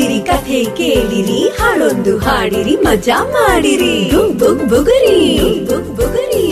ಬನ್ನಿರಿ ಕಥೆ ಕೇಳಿರಿ ಹಾಡೊಂದು ಹಾಡಿರಿ ಮಜಾ ಮಾಡಿರಿ ಬುಗ್ ಬುಗ್ ಬುಗುರಿ ಬುಗ್ ಬುಗುರಿ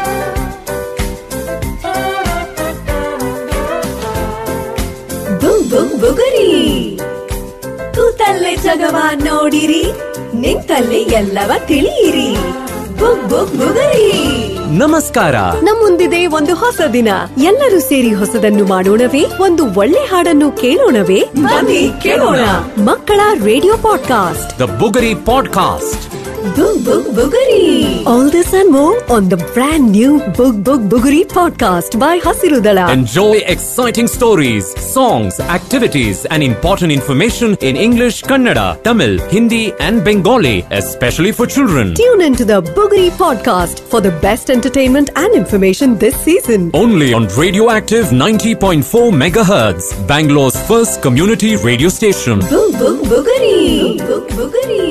ಬುಗ್ ಬುಗ್ ಬುಗುರಿ ಕೂತಲ್ಲೇ ಜಗವ ನೋಡಿರಿ ನಿಂತಲ್ಲೇ ಎಲ್ಲವ ತಿಳಿಯಿರಿ ಬುಗ್ ಬುಗ್ ಬುಗುರಿ ನಮಸ್ಕಾರ ನಮ್ಮುಂದಿದೆ ಒಂದು ಹೊಸ ದಿನ ಎಲ್ಲರೂ ಸೇರಿ ಹೊಸದನ್ನು ಮಾಡೋಣವೇ ಒಂದು ಒಳ್ಳೆ ಹಾಡನ್ನು ಕೇಳೋಣವೇ ಬನ್ನಿ ಕೇಳೋಣ ಮಕ್ಕಳ radio podcast the Bugari podcast Bug Bug Buguri all this and more on the brand new Bug Bug Buguri podcast by Hasirudala Enjoy exciting stories, songs, activities, and important information in English, Kannada, Tamil, Hindi, and Bengali, especially for children. Tune into the Boogery podcast for the best entertainment and information this season. Only on Radioactive 90.4 megahertz, Bangalore's first community radio station. Boog boog boogary. Boog boogary.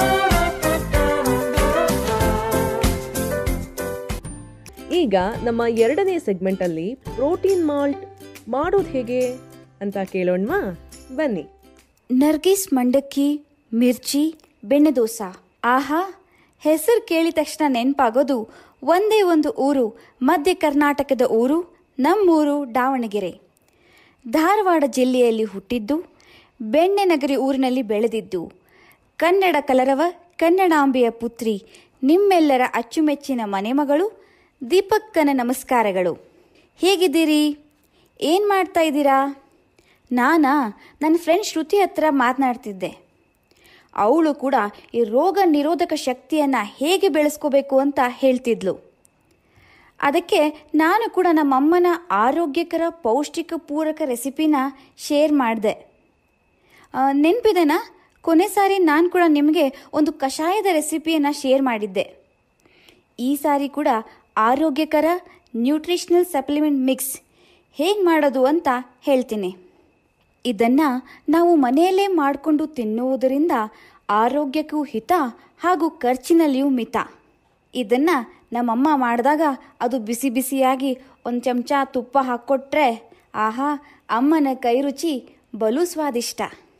ಈಗ ನಮ್ಮ ಎರಡನೇ ಸೆಗ್ಮೆಂಟಲ್ಲಿ protein malt ಮಾಡೋದು ಹೇಗೆ ಅಂತ ಕೇಳೋಣವಾ ಬನ್ನಿ ನರ್ಗಿಸ್ ಮಂಡಕ್ಕಿ ಮಿರ್ಚಿ ಬೆಣ್ಣೆ ದೋಸಾ ಆಹಾ ಹೆಸರು ಕೇಳಿದ ತಕ್ಷಣ ನೆನಪಾಗೋದು ಒಂದೇ ಒಂದು ಊರು ಮಧ್ಯ ಕರ್ನಾಟಕದ ಊರು ನಮ್ಮೂರು ದಾವಣಗೆರೆ ಧಾರವಾಡ ಜಿಲ್ಲೆಯಲ್ಲಿ ಹುಟ್ಟಿದ್ದು ಬೆಣ್ಣೆ ನಗರಿ ಊರಿನಲ್ಲಿ ಬೆಳೆದಿದ್ದು ಕನ್ನಡ ಕಲರವ ಕನ್ನಡಾಂಬೆಯ ಪುತ್ರಿ ನಿಮ್ಮೆಲ್ಲರ ಅಚ್ಚುಮೆಚ್ಚಿನ ಮನೆಮಗಳು ದೀಪಕ್ಕನ ನಮಸ್ಕಾರಗಳು ಹೇಗಿದ್ದೀರಿ ಏನು ಮಾಡ್ತಾ ಇದ್ದೀರಾ ನಾನಾ ನನ್ನ ಫ್ರೆಂಡ್ ಶ್ರುತಿ ಹತ್ರ ಮಾತನಾಡ್ತಿದ್ದೆ ಅವಳು ಕೂಡ ಈ ರೋಗ ನಿರೋಧಕ ಶಕ್ತಿಯನ್ನು ಹೇಗೆ ಬೆಳೆಸ್ಕೋಬೇಕು ಅಂತ ಹೇಳ್ತಿದ್ಲು ಅದಕ್ಕೆ ನಾನು ಕೂಡ ನಮ್ಮಮ್ಮನ ಆರೋಗ್ಯಕರ ಪೌಷ್ಟಿಕ ಪೂರಕ ರೆಸಿಪಿನ ಶೇರ್ ಮಾಡಿದೆ ನೆನಪಿದೆನಾ ಕೊನೆ ಸಾರಿ ನಾನು ಕೂಡ ನಿಮಗೆ ಒಂದು ಕಷಾಯದ ರೆಸಿಪಿಯನ್ನು ಶೇರ್ ಮಾಡಿದ್ದೆ ಈ ಸಾರಿ ಕೂಡ ಆರೋಗ್ಯಕರ ನ್ಯೂಟ್ರಿಷನಲ್ ಸಪ್ಲಿಮೆಂಟ್ ಮಿಕ್ಸ್ ಹೇಗೆ ಮಾಡೋದು ಅಂತ ಹೇಳ್ತೀನಿ ಇದನ್ನು ನಾವು ಮನೆಯಲ್ಲೇ ಮಾಡಿಕೊಂಡು ತಿನ್ನುವುದರಿಂದ ಆರೋಗ್ಯಕ್ಕೂ ಹಿತ ಹಾಗೂ ಖರ್ಚಿನಲ್ಲಿಯೂ ಮಿತ ಇದನ್ನು ನಮ್ಮಮ್ಮ ಮಾಡಿದಾಗ ಅದು ಬಿಸಿ ಬಿಸಿಯಾಗಿ ಒಂದು ಚಮಚ ತುಪ್ಪ ಹಾಕ್ಕೊಟ್ರೆ ಆಹಾ ಅಮ್ಮನ ಕೈ ರುಚಿ ಬಲು ಸ್ವಾದಿಷ್ಟ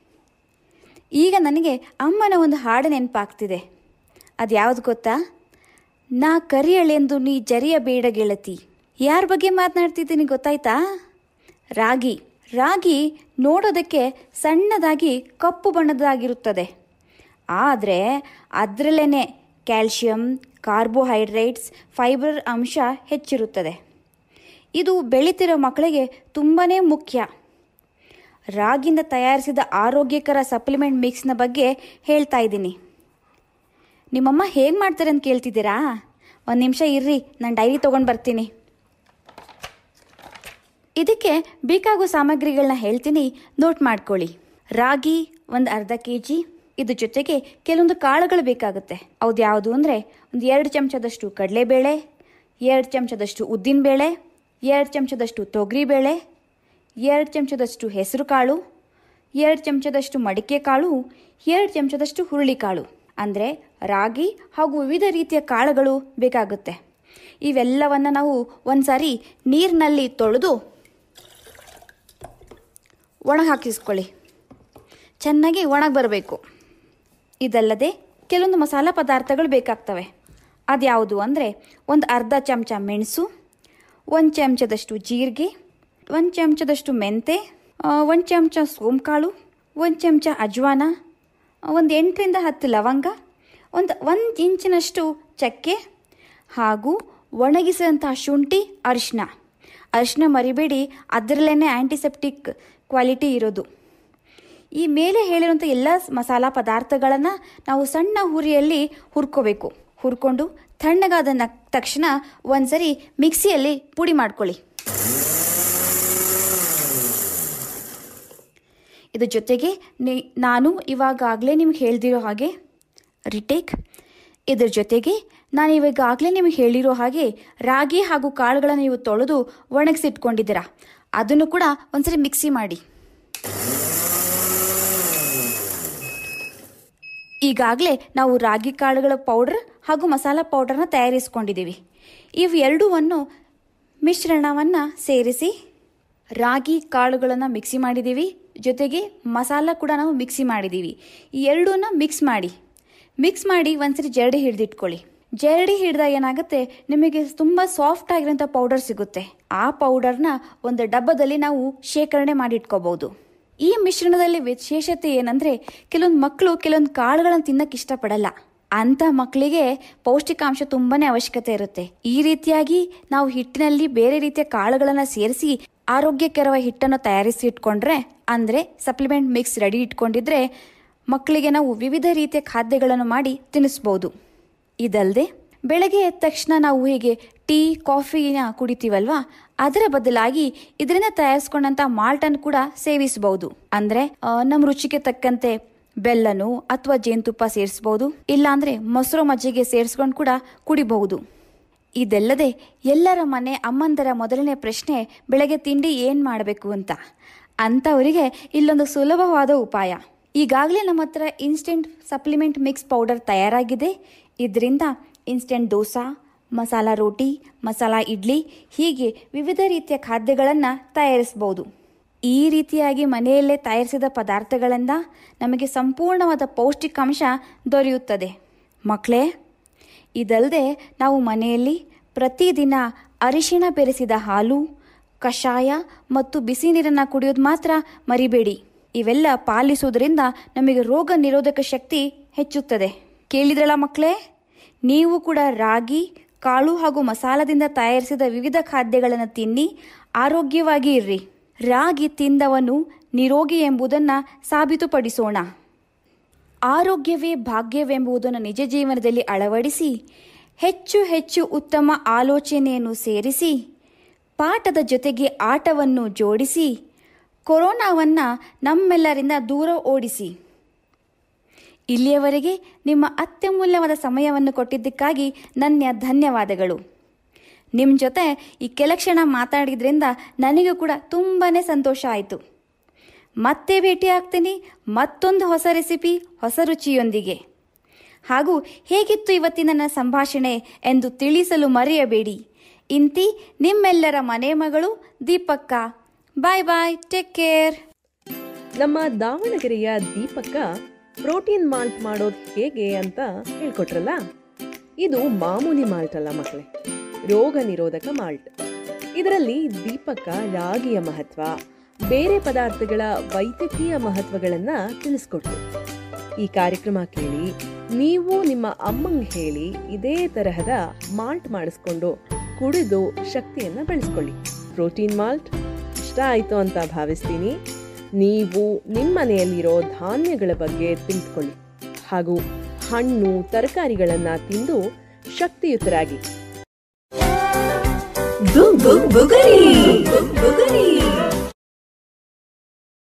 ಈಗ ನನಗೆ ಅಮ್ಮನ ಒಂದು ಹಾಡು ನೆನಪಾಗ್ತಿದೆ ಅದು ಯಾವುದು ಗೊತ್ತಾ ನಾ ಕರಿಯಳೆಂದು ನೀ ಜರಿಯಬೇಡ ಗೆಳತಿ ಯಾರ ಬಗ್ಗೆ ಮಾತನಾಡ್ತಿದ್ದೀನಿ ಗೊತ್ತಾಯ್ತಾ ರಾಗಿ ರಾಗಿ ನೋಡೋದಕ್ಕೆ ಸಣ್ಣದಾಗಿ ಕಪ್ಪು ಬಣ್ಣದಾಗಿರುತ್ತದೆ ಆದರೆ ಅದರಲ್ಲೇ ಕ್ಯಾಲ್ಶಿಯಂ ಕಾರ್ಬೋಹೈಡ್ರೇಟ್ಸ್ ಫೈಬರ್ ಅಂಶ ಹೆಚ್ಚಿರುತ್ತದೆ ಇದು ಬೆಳೀತಿರೋ ಮಕ್ಕಳಿಗೆ ತುಂಬಾ ಮುಖ್ಯ ರಾಗಿಯಿಂದ ತಯಾರಿಸಿದ ಆರೋಗ್ಯಕರ ಸಪ್ಲಿಮೆಂಟ್ ಮಿಕ್ಸ್ನ ಬಗ್ಗೆ ಹೇಳ್ತಾ ಇದ್ದೀನಿ ನಿಮ್ಮಮ್ಮ ಹೇಗೆ ಮಾಡ್ತಾರೆ ಅಂತ ಕೇಳ್ತಿದ್ದೀರಾ ಒಂದು ನಿಮಿಷ ಇರ್ರಿ ನಾನು ಡೈರಿ ತೊಗೊಂಡು ಬರ್ತೀನಿ ಇದಕ್ಕೆ ಬೇಕಾಗೋ ಸಾಮಗ್ರಿಗಳನ್ನ ಹೇಳ್ತೀನಿ ನೋಟ್ ಮಾಡ್ಕೊಳ್ಳಿ ರಾಗಿ ಒಂದು ಅರ್ಧ ಕೆ ಜಿ ಇದ್ರ ಜೊತೆಗೆ ಕೆಲವೊಂದು ಕಾಳುಗಳು ಬೇಕಾಗುತ್ತೆ ಅವ್ದು ಯಾವುದು ಅಂದರೆ ಒಂದು ಎರಡು ಚಮಚದಷ್ಟು ಕಡಲೆಬೇಳೆ ಎರಡು ಚಮಚದಷ್ಟು ಉದ್ದಿನಬೇಳೆ ಎರಡು ಚಮಚದಷ್ಟು ತೊಗರಿಬೇಳೆ ಎರಡು ಚಮಚದಷ್ಟು ಹೆಸರು ಕಾಳು ಎರಡು ಚಮಚದಷ್ಟು ಮಡಿಕೆ ಕಾಳು ಎರಡು ಚಮಚದಷ್ಟು ಹುರುಳಿಕಾಳು ಅಂದರೆ ರಾಗಿ ಹಾಗೂ ವಿವಿಧ ರೀತಿಯ ಕಾಳುಗಳು ಬೇಕಾಗುತ್ತೆ ಇವೆಲ್ಲವನ್ನು ನಾವು ಒಂದು ಸಾರಿ ನೀರಿನಲ್ಲಿ ತೊಳೆದು ಒಣಗಿ ಹಾಕಿಸ್ಕೊಳ್ಳಿ ಚೆನ್ನಾಗಿ ಒಣಗಿ ಬರಬೇಕು ಇದಲ್ಲದೆ ಕೆಲವೊಂದು ಮಸಾಲ ಪದಾರ್ಥಗಳು ಬೇಕಾಗ್ತವೆ ಅದ್ಯಾವುದು ಅಂದರೆ ಒಂದು ಅರ್ಧ ಚಮಚ ಮೆಣಸು ಒಂದು ಚಮಚದಷ್ಟು ಜೀರಿಗೆ ಒಂದು ಚಮಚದಷ್ಟು ಮೆಂತೆ ಒಂದು ಚಮಚ ಸೋಂಕಾಳು ಒಂದು ಚಮಚ ಅಜ್ವಾನ ಒಂದು ಎಂಟರಿಂದ ಹತ್ತು ಲವಂಗ ಒಂದು ಒಂದು ಇಂಚಿನಷ್ಟು ಚಕ್ಕೆ ಹಾಗೂ ಒಣಗಿಸಿದಂತಹ ಶುಂಠಿ ಅರಿಶಿನ ಅರಿಶಿನ ಮರಿಬೇಡಿ ಅದರಲ್ಲೇ ಆ್ಯಂಟಿಸೆಪ್ಟಿಕ್ ಕ್ವಾಲಿಟಿ ಇರೋದು ಈ ಮೇಲೆ ಹೇಳಿರುವಂಥ ಎಲ್ಲ ಮಸಾಲ ಪದಾರ್ಥಗಳನ್ನು ನಾವು ಸಣ್ಣ ಹುರಿಯಲ್ಲಿ ಹುರ್ಕೋಬೇಕು ಹುರ್ಕೊಂಡು ತಣ್ಣಗಾದ ನ ತಕ್ಷಣ ಒಂದ್ಸರಿ ಮಿಕ್ಸಿಯಲ್ಲಿ ಪುಡಿ ಮಾಡ್ಕೊಳ್ಳಿ ಇದ್ರ ಜೊತೆಗೆ ನಿ ನಾನು ಇವಾಗಲೇ ನಿಮ್ಗೆ ಹೇಳ್ದಿರೋ ಹಾಗೆ ರಿಟೇಕ್ ಇದ್ರ ಜೊತೆಗೆ ನಾನು ಇವಾಗಲೇ ನಿಮಗೆ ಹೇಳಿರೋ ಹಾಗೆ ರಾಗಿ ಹಾಗೂ ಕಾಳುಗಳನ್ನು ನೀವು ತೊಳೆದು ಒಣಗಿಸಿಟ್ಕೊಂಡಿದ್ದೀರಾ ಅದನ್ನು ಕೂಡ ಒಂದ್ಸರಿ ಮಿಕ್ಸಿ ಮಾಡಿ ಈಗಾಗಲೇ ನಾವು ರಾಗಿ ಕಾಳುಗಳ ಪೌಡರ್ ಹಾಗೂ ಮಸಾಲ ಪೌಡರ್ನ ತಯಾರಿಸ್ಕೊಂಡಿದ್ದೀವಿ ಇವು ಎರಡೂವನ್ನು ಮಿಶ್ರಣವನ್ನು ಸೇರಿಸಿ ರಾಗಿ ಕಾಳುಗಳನ್ನು ಮಿಕ್ಸಿ ಮಾಡಿದ್ದೀವಿ ಜೊತೆಗೆ ಮಸಾಲ ಕೂಡ ನಾವು ಮಿಕ್ಸಿ ಮಾಡಿದ್ದೀವಿ ಈ ಎರಡೂನ ಮಿಕ್ಸ್ ಮಾಡಿ ಮಿಕ್ಸ್ ಮಾಡಿ ಒಂದ್ಸರಿ ಜರಡಿ ಹಿಡಿದಿಟ್ಕೊಳ್ಳಿ ಜರಡಿ ಹಿಡಿದಾಗ ಏನಾಗುತ್ತೆ ನಿಮಗೆ ತುಂಬ ಸಾಫ್ಟ್ ಆಗಿರೋಂಥ ಪೌಡರ್ ಸಿಗುತ್ತೆ ಆ ಪೌಡರ್ನ ಒಂದು ಡಬ್ಬದಲ್ಲಿ ನಾವು ಶೇಖರಣೆ ಮಾಡಿ ಇಟ್ಕೋಬಹುದು ಈ ಮಿಶ್ರಣದಲ್ಲಿ ವಿಶೇಷತೆ ಏನಂದ್ರೆ ಕೆಲವೊಂದು ಮಕ್ಕಳು ಕೆಲವೊಂದು ಕಾಳುಗಳನ್ನು ತಿನ್ನಕ್ಕೆ ಇಷ್ಟಪಡಲ್ಲ ಅಂತ ಮಕ್ಕಳಿಗೆ ಪೌಷ್ಟಿಕಾಂಶ ತುಂಬಾನೇ ಅವಶ್ಯಕತೆ ಇರುತ್ತೆ ಈ ರೀತಿಯಾಗಿ ನಾವು ಹಿಟ್ಟಿನಲ್ಲಿ ಬೇರೆ ರೀತಿಯ ಕಾಳುಗಳನ್ನು ಸೇರಿಸಿ ಆರೋಗ್ಯಕರವಾದ ಹಿಟ್ಟನ್ನು ತಯಾರಿಸಿ ಇಟ್ಕೊಂಡ್ರೆ ಅಂದ್ರೆ ಸಪ್ಲಿಮೆಂಟ್ ಮಿಕ್ಸ್ ರೆಡಿ ಇಟ್ಕೊಂಡಿದ್ರೆ ಮಕ್ಕಳಿಗೆ ನಾವು ವಿವಿಧ ರೀತಿಯ ಖಾದ್ಯಗಳನ್ನು ಮಾಡಿ ತಿನ್ನಿಸ್ಬೋದು ಇದಲ್ಲದೆ ಬೆಳಗ್ಗೆ ಎದ್ದ ತಕ್ಷಣ ನಾವು ಹೀಗೆ ಟೀ ಕಾಫಿನ ಕುಡಿತೀವಲ್ವಾ ಅದರ ಬದಲಾಗಿ ಇದರಿಂದ ತಯಾರಿಸ್ಕೊಂಡಂತ ಮಾಲ್ಟನ್ನು ಕೂಡ ಸೇವಿಸಬಹುದು ಅಂದ್ರೆ ಆ, ನಮ್ಮ ರುಚಿಗೆ ತಕ್ಕಂತೆ ಬೆಲ್ಲನು ಅಥವಾ ಜೇನುತುಪ್ಪ ಸೇರಿಸಬಹುದು ಇಲ್ಲಾಂದ್ರೆ ಮೊಸರು ಮಜ್ಜಿಗೆ ಸೇರಿಸ್ಕೊಂಡು ಕೂಡ ಕುಡಿಬಹುದು ಇದಲ್ಲದೆ ಎಲ್ಲರ ಮನೆ ಅಮ್ಮಂದರ ಮೊದಲನೇ ಪ್ರಶ್ನೆ ಬೆಳಗ್ಗೆ ತಿಂಡಿ ಏನ್ ಮಾಡಬೇಕು ಅಂತ ಅಂಥವರಿಗೆ ಇಲ್ಲೊಂದು ಸುಲಭವಾದ ಉಪಾಯ ಈಗಾಗಲೇ ನಮ್ಮ ಹತ್ರ ಇನ್ಸ್ಟೆಂಟ್ ಸಪ್ಲಿಮೆಂಟ್ ಮಿಕ್ಸ್ ಪೌಡರ್ ತಯಾರಾಗಿದೆ ಇದರಿಂದ ಇನ್ಸ್ಟೆಂಟ್ ದೋಸಾ ಮಸಾಲ ರೋಟಿ ಮಸಾಲ ಇಡ್ಲಿ ಹೀಗೆ ವಿವಿಧ ರೀತಿಯ ಖಾದ್ಯಗಳನ್ನು ತಯಾರಿಸಬಹುದು ಈ ರೀತಿಯಾಗಿ ಮನೆಯಲ್ಲೇ ತಯಾರಿಸಿದ ಪದಾರ್ಥಗಳಿಂದ ನಮಗೆ ಸಂಪೂರ್ಣವಾದ ಪೌಷ್ಟಿಕಾಂಶ ದೊರೆಯುತ್ತದೆ ಮಕ್ಕಳೇ ಇದಲ್ಲದೆ ನಾವು ಮನೆಯಲ್ಲಿ ಪ್ರತಿದಿನ ಅರಿಶಿಣ ಬೆರೆಸಿದ ಹಾಲು ಕಷಾಯ ಮತ್ತು ಬಿಸಿ ನೀರನ್ನು ಕುಡಿಯೋದು ಮಾತ್ರ ಮರಿಬೇಡಿ ಇವೆಲ್ಲ ಪಾಲಿಸುವುದರಿಂದ ನಮಗೆ ರೋಗ ನಿರೋಧಕ ಶಕ್ತಿ ಹೆಚ್ಚುತ್ತದೆ ಕೇಳಿದ್ರಲ್ಲ ಮಕ್ಕಳೇ ನೀವು ಕೂಡ ರಾಗಿ ಕಾಳು ಹಾಗೂ ಮಸಾಲದಿಂದ ತಯಾರಿಸಿದ ವಿವಿಧ ಖಾದ್ಯಗಳನ್ನು ತಿನ್ನಿ ಆರೋಗ್ಯವಾಗಿ ಇರ್ರಿ ರಾಗಿ ತಿಂದವನು ನಿರೋಗಿ ಎಂಬುದನ್ನು ಸಾಬೀತುಪಡಿಸೋಣ ಆರೋಗ್ಯವೇ ಭಾಗ್ಯವೆಂಬುದನ್ನು ನಿಜ ಜೀವನದಲ್ಲಿ ಅಳವಡಿಸಿ ಹೆಚ್ಚು ಹೆಚ್ಚು ಉತ್ತಮ ಆಲೋಚನೆಯನ್ನು ಸೇರಿಸಿ ಪಾಠದ ಜೊತೆಗೆ ಆಟವನ್ನು ಜೋಡಿಸಿ ಕೊರೋನಾವನ್ನು ನಮ್ಮೆಲ್ಲರಿಂದ ದೂರ ಓಡಿಸಿ ಇಲ್ಲಿಯವರೆಗೆ ನಿಮ್ಮ ಅತ್ಯಮೂಲ್ಯವಾದ ಸಮಯವನ್ನು ಕೊಟ್ಟಿದ್ದಕ್ಕಾಗಿ ನನ್ನ ಧನ್ಯವಾದಗಳು ನಿಮ್ಮ ಜೊತೆ ಈ ಕೆಲ ಕ್ಷಣ ಮಾತಾಡಿದ್ರಿಂದ ನನಗೂ ಕೂಡ ತುಂಬಾ ಸಂತೋಷ ಆಯಿತು ಮತ್ತೆ ಭೇಟಿ ಆಗ್ತೀನಿ ಮತ್ತೊಂದು ಹೊಸ ರೆಸಿಪಿ ಹೊಸ ರುಚಿಯೊಂದಿಗೆ ಹಾಗೂ ಹೇಗಿತ್ತು ಇವತ್ತಿನ ನನ್ನ ಸಂಭಾಷಣೆ ಎಂದು ತಿಳಿಸಲು ಮರೆಯಬೇಡಿ ಇಂತಿ ನಿಮ್ಮೆಲ್ಲರ ಮನೆ ಮಗಳು ದೀಪಕ್ಕ ಬಾಯ್ ಬಾಯ್ ಟೇಕ್ ಕೇರ್ ನಮ್ಮ ದಾವಣಗೆರೆಯ ದೀಪಕ್ಕ ಪ್ರೋಟೀನ್ ಮಾಲ್ಟ್ ಮಾಡೋದು ಹೇಗೆ ಅಂತ ಹೇಳ್ಕೊಟ್ರಲ್ಲ ಇದು ಮಾಮೂಲಿ ಮಾಲ್ಟ್ ಅಲ್ಲ ಮಕ್ಕಳೇ ರೋಗ ನಿರೋಧಕ ಮಾಲ್ಟ್ ಇದರಲ್ಲಿ ದೀಪಕ್ಕ ರಾಗಿಯ ಮಹತ್ವ ಬೇರೆ ಪದಾರ್ಥಗಳ ವೈದ್ಯಕೀಯ ಮಹತ್ವಗಳನ್ನ ತಿಳಿಸ್ಕೊಟ್ರು ಈ ಕಾರ್ಯಕ್ರಮ ಕೇಳಿ ನೀವು ನಿಮ್ಮ ಅಮ್ಮಂಗೆ ಹೇಳಿ ಇದೇ ತರಹದ ಮಾಲ್ಟ್ ಮಾಡಿಸ್ಕೊಂಡು ಕುಡಿದು ಶಕ್ತಿಯನ್ನ ಬೆಳೆಸ್ಕೊಳ್ಳಿ ಪ್ರೋಟೀನ್ ಮಾಲ್ಟ್ ಇಷ್ಟ ಆಯಿತು ಅಂತ ಭಾವಿಸ್ತೀನಿ ನೀವು ನಿಮ್ಮ ಮನೆಯಲ್ಲಿರೋ ಧಾನ್ಯಗಳ ಬಗ್ಗೆ ತಿಳಿದುಕೊಳ್ಳಿ ಹಾಗೂ ಹಣ್ಣು ತರಕಾರಿಗಳನ್ನ ತಿಂದು ಶಕ್ತಿಯುತರಾಗಿ ಗುಗ್ ಗುಗ್ ಬುಗುರಿ ಗುಗ್ ಬುಗುರಿ